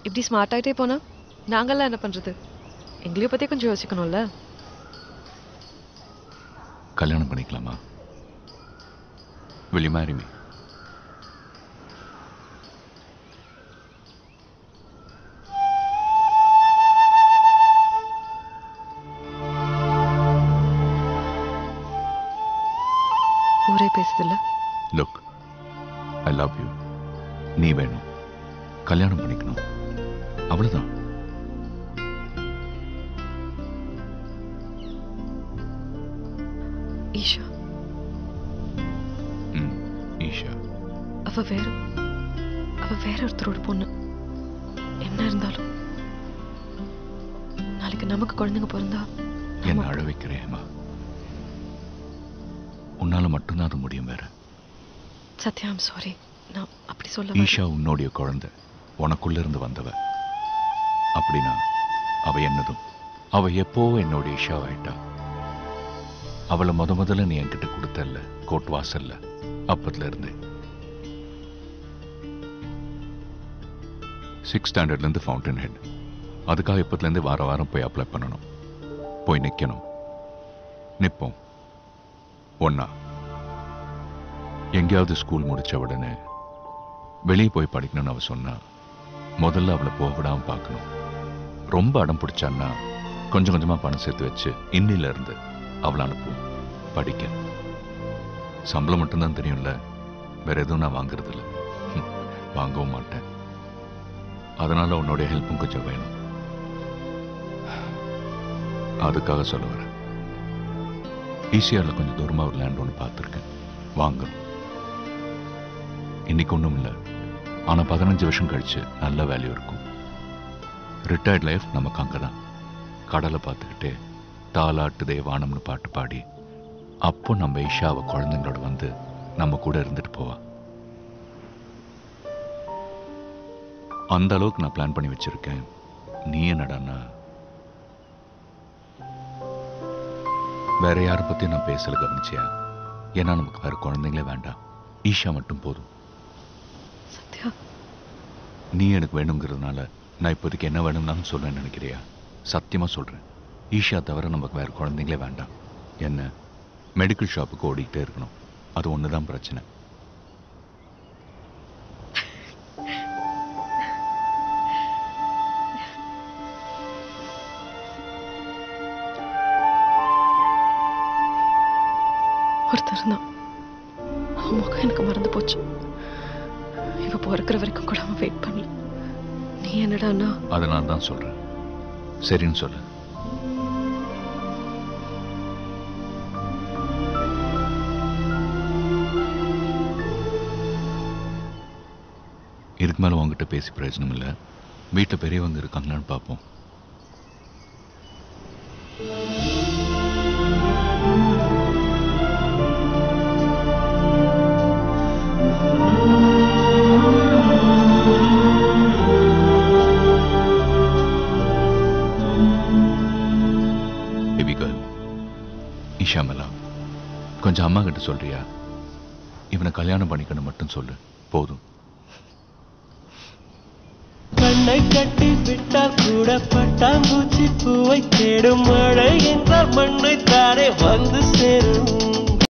இப்படி ஸ்மார்ட் ஆகிட்டே போனா நாங்கள்லாம் என்ன பண்ணுறது எங்களையும் பற்றி கொஞ்சம் யோசிக்கணும்ல கல்யாணம் பண்ணிக்கலாமா will you marry me ஊரே பேசுதில்ல லுக் ஐ லவ் யூ நீ வேணும் கல்யாணம் பண்ணிக்கணும் அவ்வளவுதான் ஈஷா ம் ஈஷா அவ வேற அவ வேற ஒருத்தரோட பொண்ணு என்ன இருந்தாலும் நாளைக்கு நமக்கு குழந்தைங்க பிறந்தா என்ன அழ வைக்கிறேம்மா உன்னால மட்டும்தான் அது முடியும் வேற சத்யா ஐம் சாரி நான் அப்படி சொல்ல வரல. ஈஷா உன்னுடைய குழந்தை உனக்குள்ள இருந்து வந்தவ அப்படின்னா அவ என்னதும் அவ எப்போ என்னோட ஈஷா ஆயிட்டா அவளை முத முதல்ல நீ என்கிட்ட கொடுத்தல்ல கோட் வாசல்ல அப்பத்துல இருந்து சிக்ஸ் ஸ்டாண்டர்ட்ல இருந்து ஃபவுண்டன் ஹெட் அதுக்காக இப்பத்துல இருந்து வார வாரம் போய் அப்ளை பண்ணணும் போய் நிக்கணும் நிப்போம் ஒன்னா எங்கேயாவது ஸ்கூல் முடிச்ச உடனே வெளியே போய் படிக்கணும்னு அவ சொன்னா முதல்ல அவளை போக விடாம பார்க்கணும் ரொம்ப அடம் பிடிச்சான்னா கொஞ்சம் கொஞ்சமா பணம் சேர்த்து வச்சு இன்னில இருந்து அவளை அனுப்புவோம் படிக்க சம்பளம் மட்டும்தான் தெரியும்ல வேற எதுவும் நான் வாங்குறது இல்ல ஹம், வாங்கவும் மாட்டேன் அதனால உன்னுடைய ஹெல்ப்பும் கொஞ்சம் வேணும் அதுக்காக சொல்ல வரேன் ஈசிஆர்ல கொஞ்சம் தூரமா ஒரு லேண்ட் ஒன்று பார்த்துருக்கேன் வாங்கணும் இன்னைக்கு ஒன்றும் இல்லை ஆனால் பதினஞ்சு வருஷம் கழிச்சு நல்ல வேல்யூ இருக்கும் ரிட்டையர்ட் லைஃப் நமக்கு அங்கே தான் கடலை பார்த்துக்கிட்டே தாலாட்டுதே வானம்னு பாட்டு பாடி அப்போ நம்ம இஷாவை குழந்தைங்களோட வந்து நம்ம கூட இருந்துட்டு போவா அந்த அளவுக்கு நான் பிளான் பண்ணி வச்சிருக்கேன் நீ என்னடான்னா வேற யாரை பத்தி நான் பேசல கவனிச்சியா ஏன்னா நமக்கு வேற குழந்தைங்களே வேண்டாம் ஈஷா மட்டும் போதும் சத்யா நீ எனக்கு வேணுங்கிறதுனால நான் இப்போதைக்கு என்ன வேணும்னாலும் சொல்ல நினைக்கிறியா சத்தியமா சொல்றேன் ஈஷா தவிர நமக்கு வேற குழந்தைங்களே வேண்டாம் என்ன மெடிக்கல் ஷாப்புக்கு ஓடிக்கிட்டே இருக்கணும் அது ஒன்று தான் பிரச்சனை ஒருத்தர் இருந்தான் அவன் முகம் எனக்கு மறந்து போச்சு இவ பிறக்கிற வரைக்கும் கூட அவன் வெயிட் பண்ணல நீ என்னடான்னா அதனால தான் சொல்றேன் சரின்னு சொல்லு இதுக்கு மேல உங்ககிட்ட பேசி பிரயோஜனம் இல்லை வீட்டில் பெரியவங்க இருக்காங்களான்னு பார்ப்போம் பேபி கேர்ள் இஷாமலா கொஞ்சம் அம்மா கிட்ட சொல்றியா இவனை கல்யாணம் பண்ணிக்கணும் மட்டும் சொல்லு போதும் கண்ணை கட்டி விட்டால் கூட பட்டாம்பூச்சி பூவை தேடும் மழை என்றால் மண்ணை தானே வந்து சேரும்